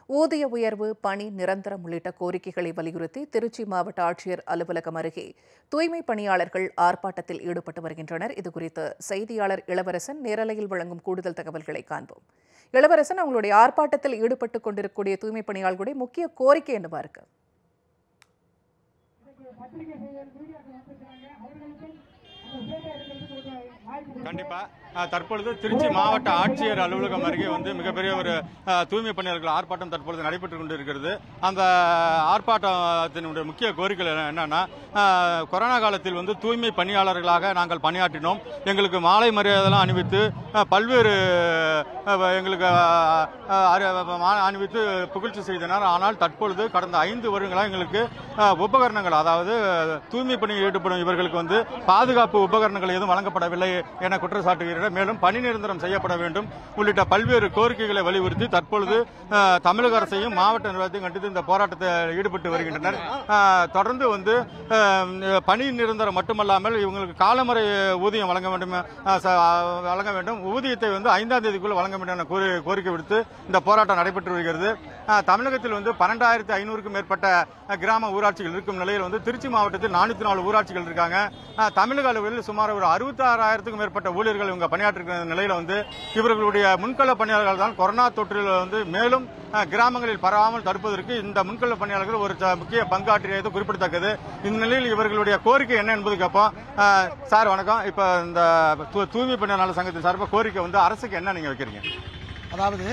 ஊதிய உயர்வு பணி நிரந்தரம் உள்ளிட்ட கோரிக்கைகளை வலியுறுத்தி திருச்சி மாவட்ட ஆட்சியர் அலுவலகம் அருகே தூய்மை பணியாளர்கள் ஆர்ப்பாட்டத்தில் ஈடுபட்டு வருகின்றனர் இதுகுறித்து செய்தியாளர் இளவரசன் நேரலையில் வழங்கும் கூடுதல் தகவல்களை காண்போம் இளவரசன் அவங்களுடைய ஆர்ப்பாட்டத்தில் ஈடுபட்டு கொண்டிருக்கக்கூடிய தூய்மை பணியாளர்களுடைய முக்கிய கோரிக்கை என்னவா இருக்கு கண்டிப்பா அஹ், தற்பொழுது திருச்சி மாவட்ட ஆட்சியர் அலுவலகம் அருகே வந்து மிகப்பெரிய ஒரு அஹ், தூய்மை பணியாளர்கள் ஆர்ப்பாட்டம் தற்பொழுது நடைபெற்றுக் கொண்டிருக்கிறது அந்த ஆர்ப்பாட்டத்தினுடைய முக்கிய கோரிக்கைகள் என்னன்னா அஹ், கொரோனா காலத்தில் வந்து தூய்மை பணியாளர்களாக நாங்கள் பணியாற்றினோம் எங்களுக்கு மாலை மரியாதைலாம் அணிவித்து அஹ், பல்வேறு அஹ், எங்களுக்கு அஹ், அஹ், அறி- மா- அணிவித்து புகழ்ச்சி செய்தனர் ஆனால் தற்பொழுது கடந்த ஐந்து வருடங்களாக எங்களுக்கு அஹ், உபகரணங்கள் அதாவது தூய்மை பணியில் ஈடுபடும் இவர்களுக்கு வந்து பாதுகாப்பு உபகரணங்கள் எதுவும் வழங்கப்படவில்லை என குற்றச்சாட்டுகிறார் மேலும் பணி நிரந்தரம் செய்யப்பட வேண்டும் உள்ளிட்ட பல்வேறு கோரிக்கைகளை வலியுறுத்தி தற்பொழுது அஹ், தமிழக அரசையும் மாவட்ட நிர்வாகத்தையும் கண்டித்து இந்த போராட்டத்தில் ஈடுபட்டு வருகின்றனர் அஹ், தொடர்ந்து வந்து அஹ், பணி நிரந்தரம் மட்டுமல்லாமல் இவங்களுக்கு காலமுறை ஊதியம் வழங்க வேண்டும் அஹ், ச- வழங்க வேண்டும் ஊதியத்தை வந்து ஐந்தாம் தேதிக்குள் வழங்க வேண்டும் என கோரி- கோரிக்கை விடுத்து இந்த போராட்டம் நடைபெற்று வருகிறது அஹ், தமிழகத்தில் வந்து பன்னெண்டாயிரத்தி ஐநூறுக்கும் மேற்பட்ட அஹ், கிராம ஊராட்சிகள் இருக்கும் நிலையில் வந்து திருச்சி மாவட்டத்தில் நானூத்தி நாலு ஊராட்சிகள் இருக்காங்க அஹ், தமிழக அளவில் சுமார் ஒரு அறுபத்தாறாயிரத்துக்கும் மேற்பட்ட ஊழியர்கள் இவங்க பணியாற்றுகிற நிலையில வந்து இவர்களுடைய முன்கள பணியாளர்கள் தான் கொரோனா தொற்றில் வந்து மேலும் அஹ், கிராமங்களில் பரவாமல் தடுப்பதற்கு இந்த முன்கள பணியாளர்கள் ஒரு ச- முக்கிய பங்காற்றியது குறிப்பிடத்தக்கது இந்த நிலையில் இவர்களுடைய கோரிக்கை என்ன என்பது கேட்போம் அஹ், சார் வணக்கம் இப்ப இந்த தூ- தூய்மை பணியாளர் சங்கத்தின் சார்பாக கோரிக்கை வந்து அரசுக்கு என்ன நீங்க வைக்கிறீங்க அதாவது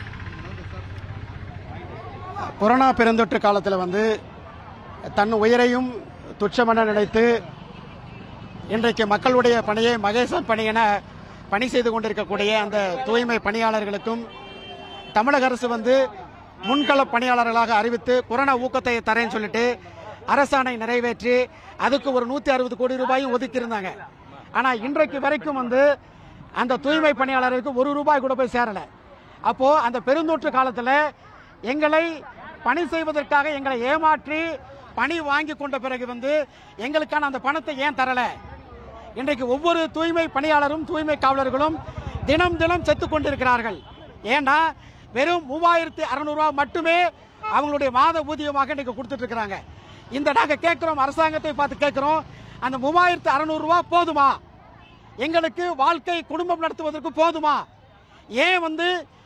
கொரோனா பெருந்தொற்று காலத்தில் வந்து தன் உயிரையும் துச்சமென நினைத்து இன்றைக்கு மக்களுடைய பணியை மகேசன் பணி என பணி செய்து கொண்டிருக்கக்கூடிய அந்த தூய்மை பணியாளர்களுக்கும் தமிழக அரசு வந்து முன்கள பணியாளர்களாக அறிவித்து கொரோனா ஊக்கத்தை தரேன்னு சொல்லிட்டு அரசாணை நிறைவேற்றி அதுக்கு ஒரு நூத்தி அறுபது கோடி ரூபாயும் ஒதுக்கி இருந்தாங்க ஆனா இன்றைக்கு வரைக்கும் வந்து அந்த தூய்மை பணியாளருக்கு ஒரு ரூபாய் கூட போய் சேரல அப்போ அந்த பெருந்தொற்று காலத்துல எங்களை பணி செய்வதற்காக எங்களை ஏமாற்றி பணி வாங்கி கொண்ட பிறகு வந்து எங்களுக்கான அந்த பணத்தை ஏன் தரல இன்றைக்கு ஒவ்வொரு தூய்மை பணியாளரும் தூய்மை காவலர்களும் தினம் தினம் செத்து கொண்டிருக்கிறார்கள் ஏன்னா வெறும் மூவாயிரத்தி அறுநூறுவா மட்டுமே அவங்களுடைய மாத ஊதியமாக இன்னைக்கு கொடுத்துட்டு இருக்கிறாங்க இந்த நாங்க கேட்கிறோம் அரசாங்கத்தை பார்த்து கேட்கிறோம் அந்த மூவாயிரத்தி அறுநூறு ரூபா போதுமா எங்களுக்கு வாழ்க்கை குடும்பம் நடத்துவதற்கு போதுமா ஏன் வந்து